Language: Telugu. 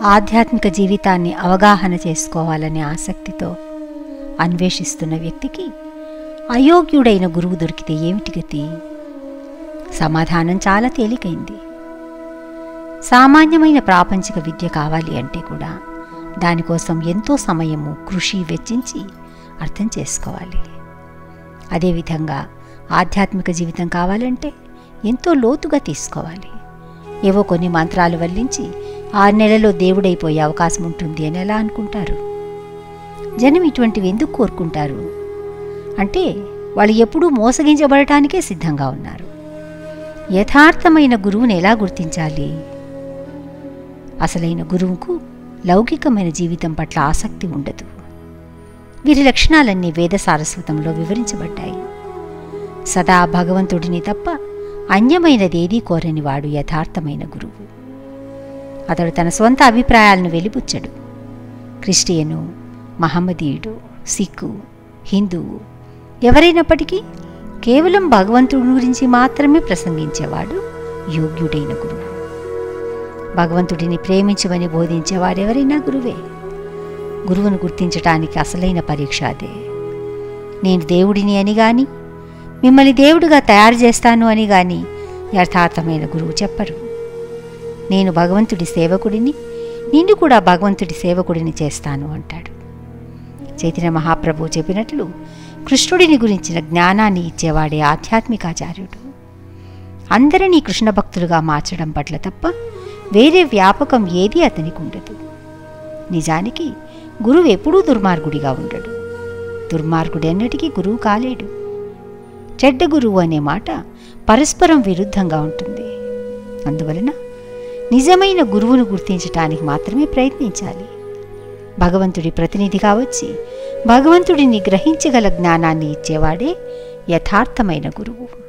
ఆధ్యాత్మిక జీవితాన్ని అవగాహన చేసుకోవాలనే ఆసక్తితో అన్వేషిస్తున్న వ్యక్తికి అయోగ్యుడైన గురువు దొరికితే ఏమిటి గతి సమాధానం చాలా తేలికైంది సామాన్యమైన ప్రాపంచిక విద్య కావాలి అంటే కూడా దానికోసం ఎంతో సమయము కృషి వెచ్చించి అర్థం చేసుకోవాలి అదేవిధంగా ఆధ్యాత్మిక జీవితం కావాలంటే ఎంతో లోతుగా తీసుకోవాలి ఏవో కొన్ని మంత్రాలు వల్లించి ఆరు నెలలో దేవుడైపోయే అవకాశం ఉంటుంది అని ఎలా అనుకుంటారు జనం ఇటువంటివి ఎందుకు కోరుకుంటారు అంటే వాళ్ళు ఎప్పుడూ మోసగించబడటానికే సిద్ధంగా ఉన్నారు యథార్థమైన గురువుని ఎలా గుర్తించాలి అసలైన గురువుకు లౌకికమైన జీవితం పట్ల ఆసక్తి ఉండదు వీరి లక్షణాలన్నీ వేద సారస్వతంలో వివరించబడ్డాయి సదా భగవంతుడిని తప్ప అన్యమైనదేదీ కోరని వాడు యథార్థమైన గురువు అతడు తన సొంత అభిప్రాయాలను వెలిపుచ్చడు క్రిస్టియను మహమ్మదీయుడు సిక్కు హిందువు ఎవరైనప్పటికీ కేవలం భగవంతుడి గురించి మాత్రమే ప్రసంగించేవాడు యోగ్యుడైన గురువు భగవంతుడిని ప్రేమించమని బోధించేవాడెవరైనా గురువే గురువును గుర్తించటానికి అసలైన పరీక్ష అదే నేను దేవుడిని అని గాని మిమ్మల్ని దేవుడిగా తయారు చేస్తాను అని గాని యథార్థమైన గురువు చెప్పరు నేను భగవంతుడి సేవకుడిని నిన్ను కూడా భగవంతుడి సేవకుడిని చేస్తాను అంటాడు చైతన్య మహాప్రభు చెప్పినట్లు కృష్ణుడిని గురించిన జ్ఞానాన్ని ఇచ్చేవాడే ఆధ్యాత్మికాచార్యుడు అందరినీ కృష్ణ భక్తులుగా మార్చడం పట్ల తప్ప వేరే వ్యాపకం ఏదీ అతనికి ఉండదు నిజానికి గురువు ఎప్పుడూ దుర్మార్గుడిగా ఉండడు దుర్మార్గుడు ఎన్నటికీ గురువు కాలేడు చెడ్డ గురువు అనే మాట పరస్పరం విరుద్ధంగా ఉంటుంది అందువలన నిజమైన గురువును గుర్తించటానికి మాత్రమే ప్రయత్నించాలి భగవంతుడి ప్రతినిధిగా వచ్చి భగవంతుడిని గ్రహించగల జ్ఞానాన్ని ఇచ్చేవాడే యథార్థమైన గురువు